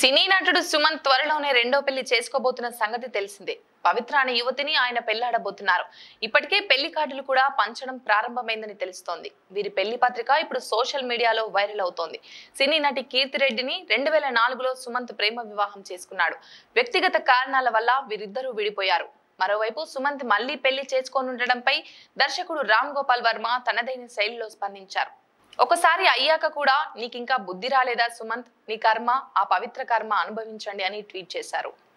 సినీ నటుడు సుమంత్ త్వరలోనే రెండో పెళ్లి చేసుకోబోతున్న సంగతి తెలిసిందే పవిత్ర అనే యువతిని ఆయన పెళ్లాడబోతున్నారు ఇప్పటికే పెళ్లి కార్డులు కూడా పంచడం ప్రారంభమైందని తెలుస్తోంది వీరి పెళ్లి పత్రిక ఇప్పుడు సోషల్ మీడియాలో వైరల్ అవుతోంది సినీ నటి కీర్తిరెడ్డిని రెండు వేల నాలుగులో సుమంత్ ప్రేమ వివాహం చేసుకున్నాడు వ్యక్తిగత కారణాల వల్ల వీరిద్దరూ విడిపోయారు మరోవైపు సుమంత్ మళ్లీ పెళ్లి చేసుకోనుండడంపై దర్శకుడు రామ్ గోపాల్ వర్మ తనదైన శైలిలో స్పందించారు ఒకసారి అయ్యాక కూడా నీకింకా బుద్ధి రాలేదా సుమంత్ నీ కర్మ ఆ పవిత్ర కర్మ అనుభవించండి అని ట్వీట్ చేశారు